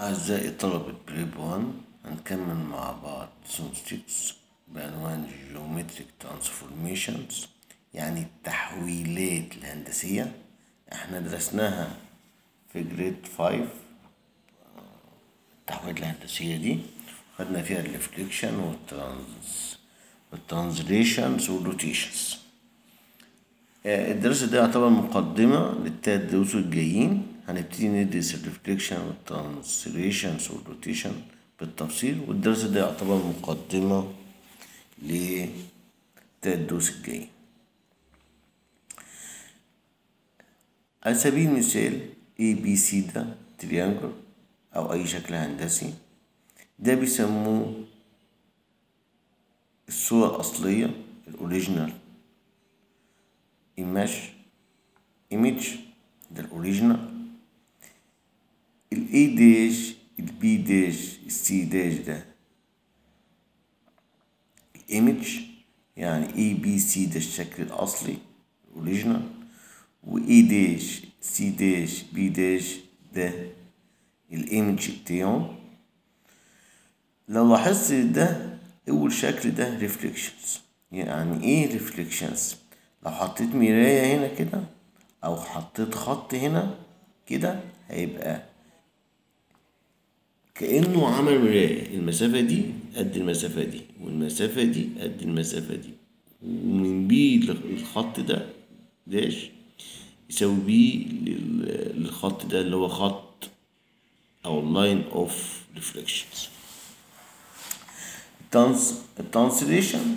أعزائي طلبة بريب 1 هنكمل مع بعض سونستكس بعنوان Geometric Transformations يعني التحويلات الهندسية احنا درسناها في جريد 5 التحويلات الهندسية دي خدنا فيها الريفليكشن والترانز والترانزليشنز والروتيشنز الدرس ده يعتبر مقدمة للتلات دروس الجايين هنبتدي ندرس الريفليكشن والترانسليشنز والروتيشن بالتفصيل والدرس ده يعتبر مقدمة للتلات دروس الجايين على سبيل المثال A B C ده تريانجل أو أي شكل هندسي ده بيسموه الصورة الأصلية الأوريجينال ايماج ايميج ده الاوريجينال الاي داش البي داش السي داش ده الايميج يعني اي بي سي ده الشكل الاصلي الاوريجينال واي داش سي داش بي داش ده الايميج بتاعه لو لاحظت ده اول شكل ده ريفليكشنز يعني ايه ريفليكشنز لو حطيت مراية هنا كده أو حطيت خط هنا كده هيبقى كأنه عمل مراية المسافة دي قد المسافة دي والمسافة دي قد المسافة دي ومن بي للخط ده داش يساوي بي للخط ده اللي هو خط أو لاين أوف ريفليكشنز الترانسليشن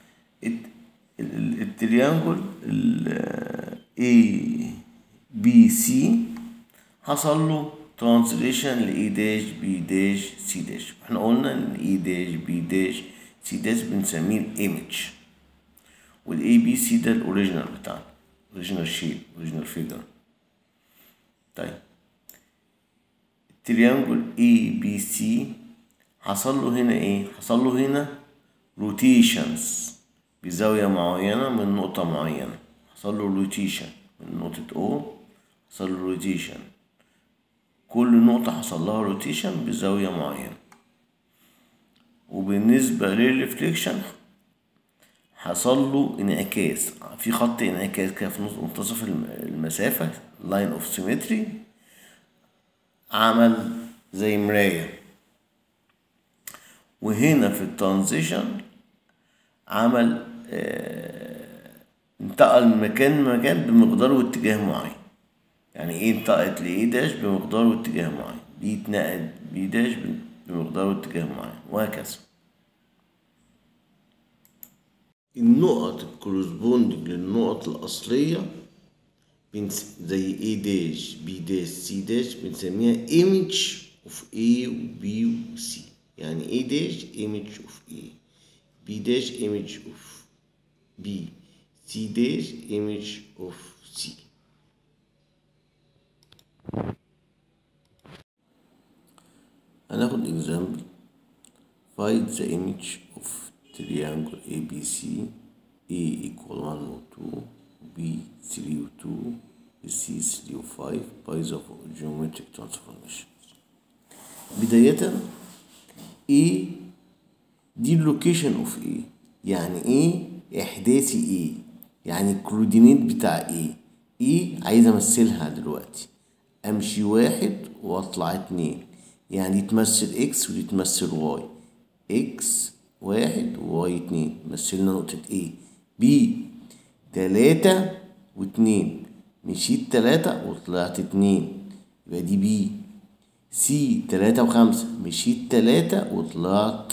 التريانجل ال A B C حصل له ترانسليشن ل A داش B داش C داش احنا قلنا ان A داش B داش C داش بنسميه الايمج وال A B C ده الاوريجينال بتاعنا اوريجينال شيب اوريجينال فيجر طيب التريانجل A B C حصل له هنا ايه حصل له هنا روتيشنز بزاوية معينة من نقطة معينة حصل له روتيشن من نقطة O حصل له روتيشن كل نقطة حصل لها روتيشن بزاوية معينة وبالنسبة للريفليكشن حصل له انعكاس في خط انعكاس كده في منتصف المسافة لاين اوف سيمتري عمل زي مراية وهنا في الترانزيشن عمل اه انتقل من مكان لمكان بمقدار واتجاه معين يعني ايه انتقلت لايه داش بمقدار واتجاه معين بي اتنقل بي داش بمقدار واتجاه معين وهكذا النقط الكورسبوندنج للنقط الأصلية زي A داش B داش C داش بنسميها image of A و B و C يعني A داش image of A B dash image of B C dash image of C هناخد example find the image of triangle ABC A equal 1 و 2 B 3 و 2 C 3 و 5 by the geometric transformation بداية A دي اللوكيشن اوف ايه يعني ايه احداثي ايه يعني الكوردينيت بتاع ايه ايه عايز امثلها دلوقتي امشي واحد واطلع اتنين يعني دي تمثل اكس ودي تمثل واي اكس واحد وواي اتنين مثلنا نقطة ايه بي تلاتة واتنين مشيت تلاتة وطلعت اتنين يبقى دي بي سي تلاتة وخمسة مشيت تلاتة وطلعت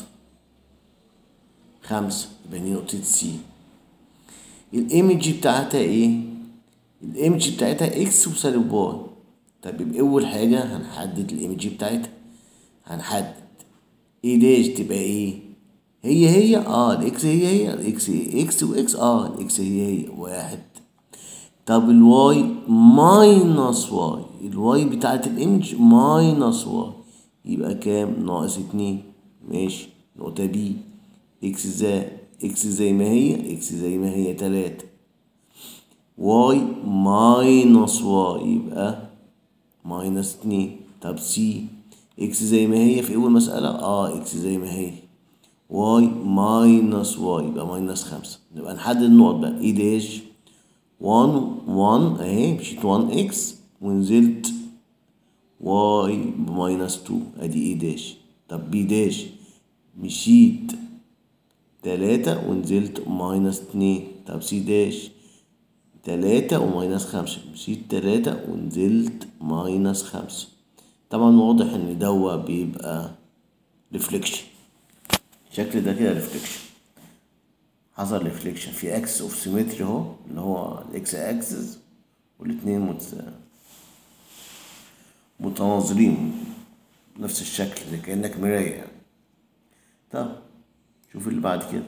خمسة يبقى دي نقطة سي الايمج بتاعتها ايه؟ الايمج بتاعتها اكس وسالب واي طب يبقى اول حاجة هنحدد الايمج بتاعتها هنحدد ايه داش تبقى ايه؟ هي هي اه الاكس هي هي الاكس اكس واكس اه الاكس هي هي واحد طب الواي ماينس واي الواي بتاعت الايمج ماينس واي يبقى كام؟ ناقص اتنين ماشي نقطة بي اكس زي اكس زي ما هي اكس زي ما هي تلاتة واي ماينس واي يبقى ماينس اتنين طب سي اكس زي ما هي في اول مسألة اه اكس زي ما هي واي ماينس واي يبقى ماينس خمسة نبقى نحدد النقط بقى اي داش 1 1 اهي مشيت 1 اكس ونزلت واي بماينس 2 ادي اي داش طب بي داش مشيت تلاتة ونزلت ماينس اتنين طب سي داش تلاتة وماينس خمسة مشيت تلاتة ونزلت ماينس خمسة طبعا واضح ان دوا بيبقى ريفليكشن الشكل ده كده ريفليكشن حصل ريفليكشن في اكس اوف سيمتري اهو اللي هو الاكس اكسس والاتنين مت... متناظرين نفس الشكل زي كأنك مراية يعني طب شوف اللي بعد كده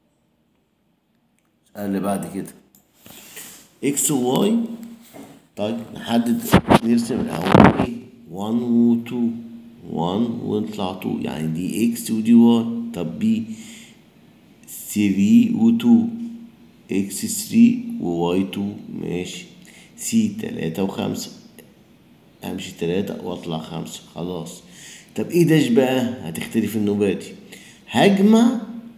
السؤال اللي بعد كده اكس وواي طيب نحدد نرسم الاول ايه 1 و 2 1 ونطلع 2 يعني دي اكس ودي واي طب بي 3 و 2 اكس 3 وواي 2 ماشي سي 3 و 5 امشي 3 واطلع 5 خلاص طب ايه داش بقى هتختلف النوباتي هجمع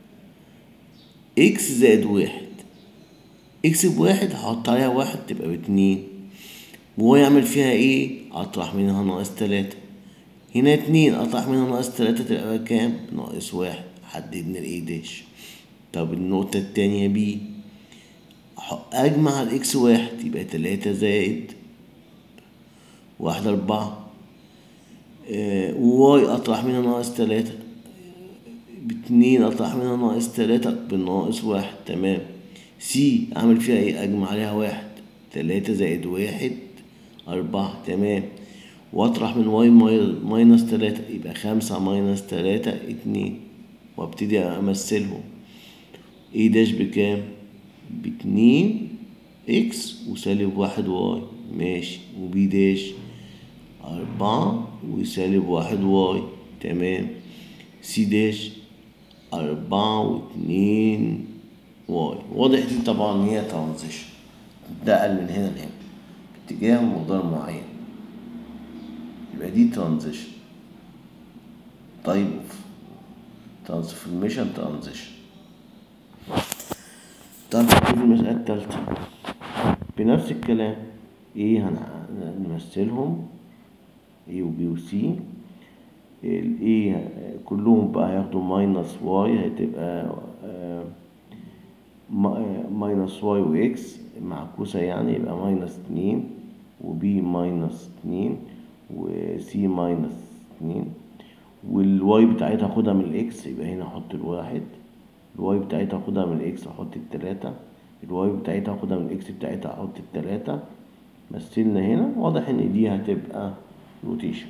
اكس زائد واحد اكس بواحد هحط عليها واحد تبقى باتنين وهو يعمل فيها ايه اطرح منها ناقص تلاتة هنا اتنين اطرح منها ناقص تلاتة تبقى كام ناقص واحد حددنا الايه داش طب النقطة التانية بي اجمع الاكس واحد يبقى تلاتة زائد واحد اربعة آه وواي اطرح منها ناقص تلاتة باتنين اطرح منها ناقص تلاتة بالناقص واحد تمام سي اعمل فيها ايه اجمع عليها واحد تلاتة زائد واحد اربعة تمام واطرح من واي ماينس تلاتة يبقى خمسة ماينس تلاتة اتنين وابتدي امثلهم ايه داش بكام باتنين اكس وسالب واحد واي ماشي وبي داش أربعة وسالب واحد واي تمام سي داش أربعة واتنين واي واضح دي طبعا هي ترانزيشن تنتقل من هنا لهنا باتجاه ومقدار معين يبقى دي ترانزيشن طيب ترانسفورميشن ترانزيشن طب في المسألة التالتة بنفس الكلام ايه هنمثلهم A و B و C ال A كلهم بقى هياخدوا ماينس واي هتبقى ماينس واي و اكس معكوسة يعني يبقى ماينس اتنين و B ماينس اتنين و C ماينس اتنين والواي بتاعتها هاخدها من الاكس يبقى هنا احط الواحد الواي بتاعتها هاخدها من الاكس احط التلاتة الواي بتاعتها هاخدها من الاكس بتاعتها احط التلاتة مثلنا هنا واضح ان دي هتبقى روتيشن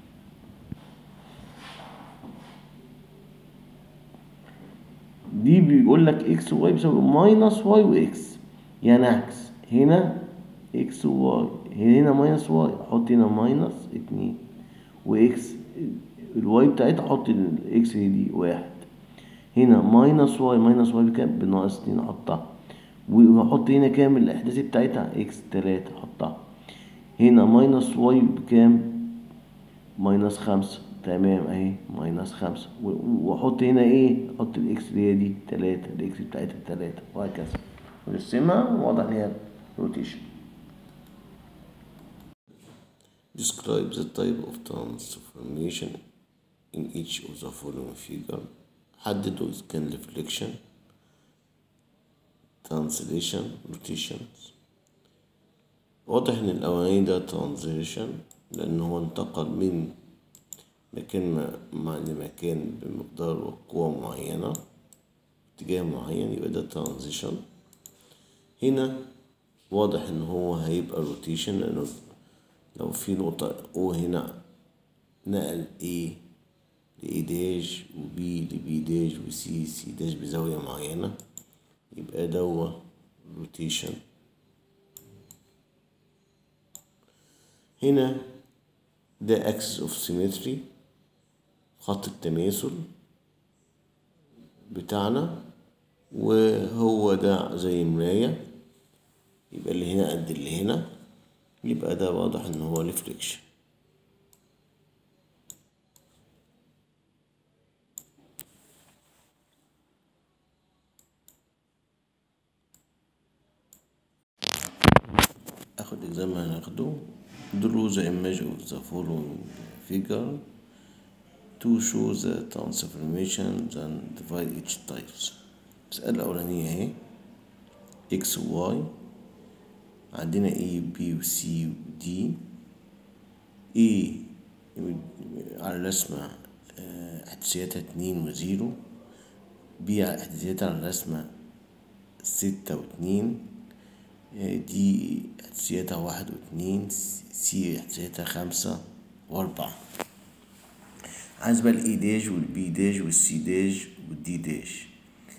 دي بيقول لك اكس وواي بيساوي ماينس واي واكس يعني عكس هنا اكس وواي هنا ماينس واي احط هنا ماينس اتنين واكس الواي بتاعتها احط الاكس دي واحد هنا ماينس واي ماينس واي بكام بناقص اتنين احطها واحط هنا كام الاحداثي بتاعتها اكس تلاتة احطها هنا ماينس واي بكام ماينس خمسة تمام اهي ماينس خمسة واحط هنا ايه احط الاكس اللي هي دي تلاتة الاكس بتاعتها تلاتة وهكذا ونرسمها واضح ان هي روتيشن Describe the type of transformation in each of the following figure حددوا إذا كان reflection translation rotations واضح ان الاولاني ده translation لان هو انتقل من مكان مع لمكان بمقدار وقوة معينة اتجاه معين يبقى ده transition هنا واضح ان هو هيبقى rotation لانه لو في نقطة O هنا نقل A ل A داش و B ل B داش و C C داش بزاوية معينة يبقى دوا روتيشن هنا ده اكسس اوف سيمتري خط التماثل بتاعنا وهو ده زي مراية يبقى اللي هنا قد اللي هنا يبقى ده واضح ان هو ريفليكشن ناخد exam هناخده draw the image of the following figure to show the transformations and divide each types المسألة الأولانية اهي x و y عندنا A B و C و D A على الرسمة آه، احداثياتها اتنين وزيرو B على احداثياتها على الرسمة ستة واتنين آه، دي احداثياتها واحد واتنين سي احداثياتها خمسة وأربعة عايز بقى الاي داش والبي داش والسي داش والدي داش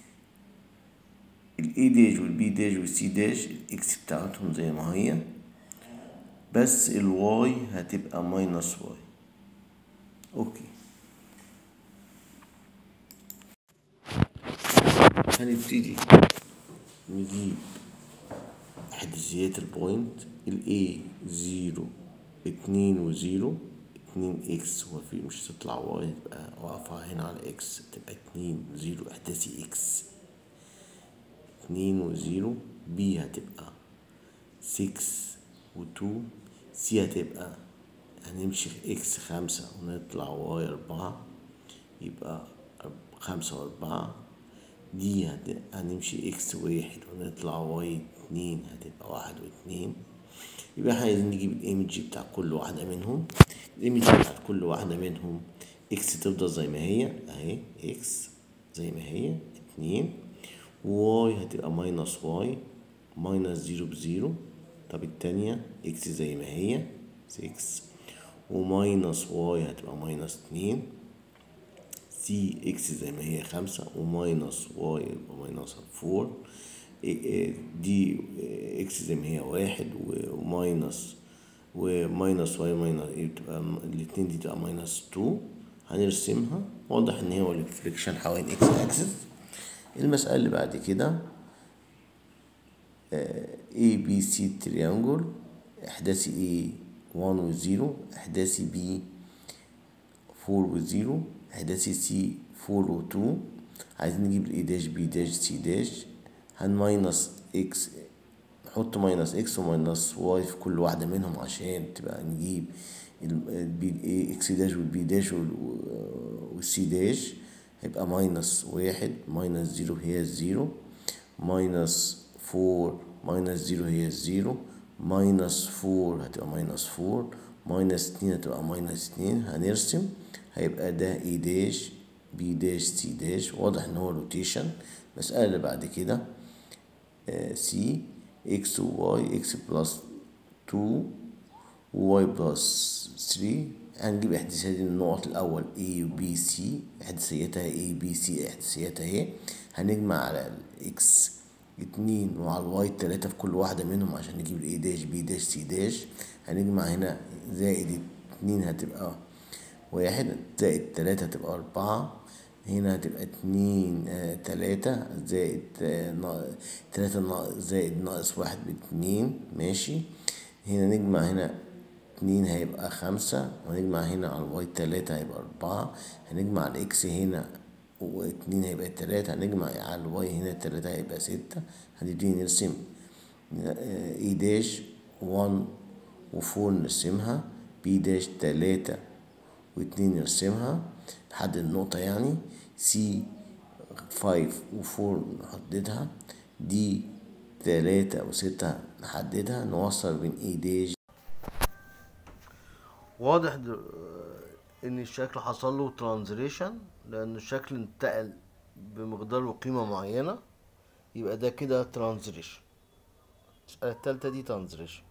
الاي داش والبي داش والسي داش الاكس بتاعتهم زي ما هي بس الواي هتبقى ماينس واي اوكي هنبتدي نجيب احداثيات البوينت الاي زيرو اتنين وزيرو اتنين اكس هو في مش هتطلع واي تبقى واقفة هنا على اكس تبقى اتنين زيرو احداثي اكس اتنين وزيرو بي هتبقى سكس وتو سي هتبقى هنمشي اكس خمسة ونطلع واي أربعة يبقى أرب- خمسة وأربعة دي هت- هنمشي اكس واحد ونطلع واي اتنين هتبقى واحد واتنين يبقى احنا عايزين نجيب الايمج بتاع كل واحدة منهم الايمج بتاعت كل واحدة منهم اكس تفضل زي ما هي اهي اكس زي ما هي اتنين واي هتبقى ماينس واي ماينس زيرو بزيرو طب التانية اكس زي ما هي سكس وماينس واي هتبقى ماينس اتنين سي اكس زي ما هي خمسة وماينس واي يبقى ماينس فور إيه إيه دي إيه اكس زي ما هي واحد و- وماينس وماينس واي ماينس تبقى الاتنين دي تبقى ماينس تو هنرسمها واضح ان هي الريفليكشن حوالين اكس اكسس المسألة اللي بعد كده A B C تريانجل احداثي A 1 و 0 احداثي B 4 و 0 احداثي سي 4 و 2 عايزين نجيب الاي داش بي داش سي داش هنماينس اكس نحط ماينس اكس وماينس واي في كل واحدة منهم عشان تبقى نجيب البي اي اكس داش والبي داش وال- والسي داش هيبقى ماينس واحد ماينس زيرو هي الزيرو ماينس فور ماينس زيرو هي الزيرو ماينس فور هتبقى ماينس فور ماينس اتنين هتبقى ماينس اتنين هنرسم هيبقى ده اي داش بي داش سي داش واضح ان هو روتيشن المسألة اللي بعد كده سي اكس وواي اكس بلس تو وواي بلس 3 هنجيب احداثيات النقط الاول A و B C احداثياتها A B C احداثياتها اهي هنجمع على الاكس اتنين وعلى الواي تلاتة في كل واحدة منهم عشان نجيب الاي داش بي داش سي داش هنجمع هنا زائد اتنين هتبقى واحد زائد تلاتة هتبقى أربعة هنا هتبقى اتنين آه تلاتة زائد آه نا- تلاتة نا- زائد ناقص واحد باتنين ماشي هنا نجمع هنا اتنين هيبقى خمسة ونجمع هنا على الواي تلاتة هيبقى أربعة هنجمع على الإكس هنا واتنين هيبقى تلاتة هنجمع على الواي هنا تلاتة هيبقى ستة هنبتدي نرسم آه، اي داش وان وفور نرسمها بي داش تلاتة واتنين نرسمها لحد النقطة يعني سي فايف وفور نحددها دي تلاتة وستة نحددها نوصل بين اي داش واضح ان الشكل حصل له ترانزليشن لان الشكل انتقل بمقدار وقيمة معينة يبقى ده كده ترانزليشن المسألة التالتة دي ترانزليشن